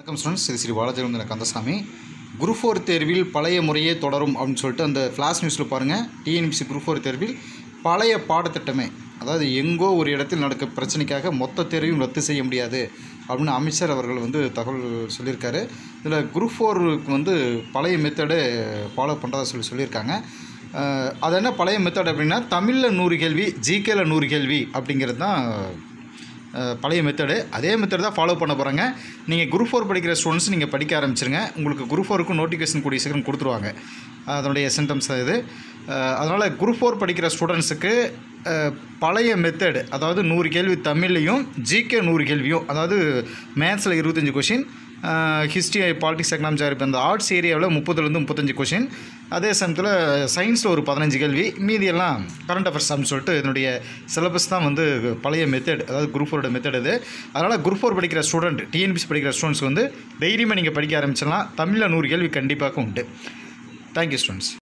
வணக்கம் ஸ்டூடெண்ட்ஸ் இது ஸ்ரீ பாலாஜிரந்தன கந்தசாமி குரூப் ஃபோர் தேர்வில் பழைய முறையே தொடரும் அப்படின்னு சொல்லிட்டு அந்த ஃப்ளாஷ் நியூஸில் பாருங்கள் டிஎன்பிசி குரூப் ஃபோர் தேர்வில் பழைய பாடத்திட்டமே அதாவது எங்கோ ஒரு இடத்தில் நடக்க பிரச்சனைக்காக மொத்த தேர்வையும் ரத்து செய்ய முடியாது அப்படின்னு அமைச்சர் அவர்கள் வந்து தகவல் சொல்லியிருக்காரு இதில் குரூப் ஃபோருக்கு வந்து பழைய மெத்தடு ஃபாலோ பண்ணுறதா சொல்லி சொல்லியிருக்காங்க அஹ், அது என்ன பழைய மெத்தட் அப்படின்னா தமிழில் நூறு கேள்வி ஜிகேல நூறு கேள்வி அப்படிங்கிறது தான் அஹ் பழைய மெத்தடு அதே மெத்தட் தான் ஃபாலோ பண்ண போகிறாங்க நீங்கள் குரூப் ஃபோர் படிக்கிற ஸ்டூடெண்ட்ஸ் நீங்கள் படிக்க ஆரம்பிச்சிருங்க உங்களுக்கு குரூப் ஃபோருக்கும் நோட்டிஃபிகேஷன் கூடிய சீக்கிரம் கொடுத்துருவாங்க அதனுடைய சிம்டம்ஸ் இது அதனால் குரூப் ஃபோர் படிக்கிற ஸ்டூடெண்ட்ஸுக்கு பழைய மெத்தடு அதாவது நூறு கேள்வி தமிழ்லையும் ஜிகே நூறு கேள்வியும் அதாவது மேத்ஸில் இருபத்தஞ்சி கொஷின் ஹிஸ்ட்ரி பாலிட்டிக்ஸ் எக்கனாமிக்ஸ் இப்போ அந்த ஆர்ட்ஸ் ஏரியாவில் முப்பதுலேருந்து முப்பத்தஞ்சு கொஷின் அதே சமயத்தில் சயின்ஸில் ஒரு பதினஞ்சு கேள்வி மீதியெல்லாம் கரண்ட் அஃபேர்ஸ் அப்படின்னு சொல்லிட்டு இதனுடைய சிலபஸ் தான் வந்து பழைய மெத்தட் அதாவது குரூப் ஃபோரோட மெத்தட் இது அதனால் குரூப் ஃபோர் படிக்கிற ஸ்டூடெண்ட் டிஎன்பிசி படிக்கிற ஸ்டூடெண்ட்ஸ் வந்து தைரியமாக நீங்கள் படிக்க ஆரம்பிச்சிடலாம் தமிழில் நூறு கேள்வி கண்டிப்பாக உண்டு தேங்க்யூ ஸ்டூடெண்ட்ஸ்